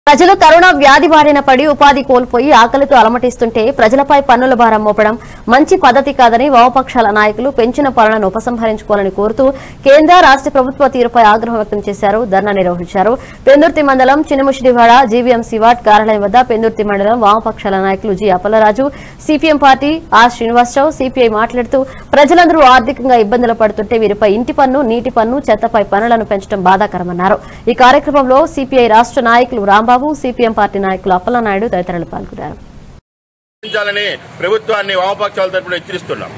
ప్రజలు కరోనా వ్యాధి బారిన పడి ఉపాధి కోల్పోయి ఆకలితో అలమటిస్తుంటే ప్రజలపై పన్నుల భారం మోపడం మంచి పద్ధతి కాదని వామపక్షాల నాయకులు పెంచిన పాలనను ఉపసంహరించుకోవాలని కోరుతూ కేంద్ర రాష్ట ప్రభుత్వ తీరుపై ఆగ్రహం వ్యక్తం చేశారు ధర్నా నిర్వహించారు పెందుర్తి మండలం చిన్నముషిడివాడ జీవీఎంసీ వార్డ్ కార్యాలయం వద్ద పెందుర్తి మండలం వామపక్షాల నాయకులు G Appalaraju CPM party R Srinivasarao CPI మాట్లాడుతూ ప్రజలందరూ ఆర్థికంగా ఇబ్బందులు పడుతుంటే వీరిపై ఇంటి పన్ను నీటి పన్ను చెత్తపై పన్నులను పెంచడం బాధాకరమన్నారు ఈ కార్యక్రమంలో సిపిఐ రాష్ట్ర నాయకులు రాంబాబు సిపిఎం పార్టీ నాయకులు అప్పలనాయుడు తదితరులు పాల్గొన్నారు పాటించాలని ప్రభుత్వాన్ని వామపక్షాల తరపున హెచ్చరిస్తున్నాం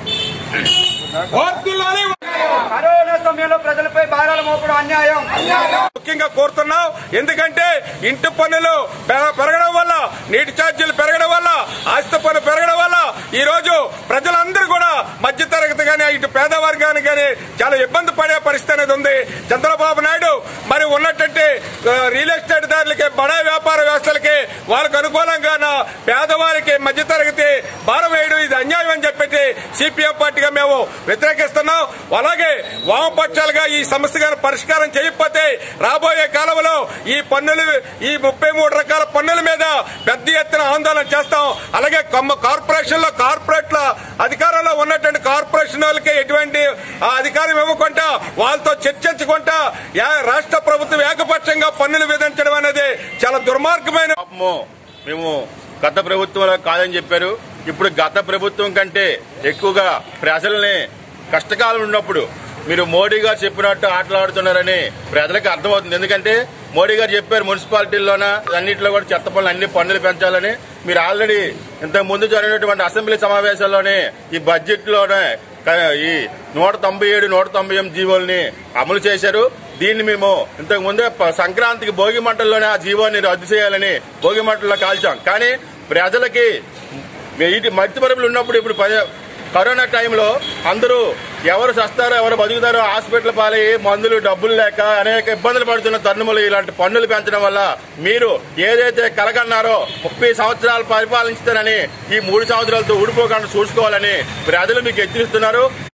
వర్ధిల్లాలి. కరోనా సమయంలో ప్రజలపై భారాలు మోపడం అన్యాయం ముఖ్యంగా కోరుతున్నాం ఎందుకంటే ఇంటి పన్నులు పె- పెరగడం వల్ల నీటి ఛార్జీలు పెరగడం వల్ల ఆస్తి పన్ను పెరగడం వల్ల ఈ రోజు ప్రజలందరూ కూడా మధ్య తరగతి కానీ ఇటు పేదవర్గానికి కానీ చాలా ఇబ్బంది పడే పరిస్థితి అనేది ఉంది చంద్రబాబు నాయుడు మరి ఉన్నటువంటి ఆ, రియల్ ఎస్టేట్ దారులకి బడా వ్యాపార వ్యవస్థలకి వాళ్ళకు అనుకూలంగా నా పేదవారికి మధ్య తరగతి భారం వేయడం ఇది అన్యాయం అని చెప్పి సిపిఎం పార్టీగా మేము వ్యతిరేకిస్తున్నాం అలాగే వామపక్షాలుగా ఈ సమస్య పరిష్కారం చేయకపోతే రాబోయే కాలంలో ఈ పన్నులు ఈ ముప్పై మూడు రకాల పన్నుల మీద పెద్ద ఎత్తున ఆందోళన చేస్తాం అలాగే కొమ్మ కార్పొరేషన్ లో కార్పొరేట్ల అధికారంలో ఉన్నటువంటి కార్పొరేషన్ వాళ్ళకి ఎటువంటి ఆ అధికారం ఇవ్వకుండా వాళ్ళతో చర్చించకుండా యా- రాష్ట్ర ప్రభుత్వం ఏకపక్షంగా పన్నులు విధించడం అనేది చాలా దుర్మార్గమైన పాపము మేము గత ప్రభుత్వంలో కాదని చెప్పారు ఇప్పుడు గత ప్రభుత్వం కంటే ఎక్కువగా ప్రజల్ని కష్టకాలం ఉన్నప్పుడు మీరు మోడీ గారు చెప్పినట్టు ఆటలాడుతున్నారని ప్రజలకు అర్థమవుతుంది ఎందుకంటే మోడీ గారు చెప్పారు మున్సిపాలిటీల్లోన అన్నింటిలో కూడా చెత్త పనులు అన్ని పన్నులు పెంచాలని మీరు ఆల్రెడీ ఇంతకు ముందు జరిగినటువంటి అసెంబ్లీ సమావేశాల్లోనే ఈ బడ్జెట్ లోనే క- ఈ నూట తొంభై ఏడు నూట తొంభై ఎనిమిది జీవోల్ని అమలు చేశారు దీన్ని మేము ఇంతకు ముందే ప- సంక్రాంతికి భోగి మంటల్లోనే ఆ జీవోని రద్దు చేయాలని భోగి మంటల్లో కాల్చాం కానీ ప్రజలకి ఇటు మధ్యపరుపులు ఉన్నప్పుడు ఇప్పుడు పది- కరోనా టైంలో అందరూ ఎవరు చస్తారో ఎవరు బతుకుతారో హాస్పిటల్ పాలయ్యి మందులు డబ్బులు లేక అనేక ఇబ్బందులు పడుతున్న తరుణములు ఇలాంటి పన్నులు పెంచడం వల్ల మీరు ఏదైతే కలగన్నారో ముప్పై సంవత్సరాలు పరిపాలించుతారని ఈ మూడు సంవత్సరాలతో ఊడిపోకుండా చూసుకోవాలని ప్రజలు మీకు హెచ్చరిస్తున్నారు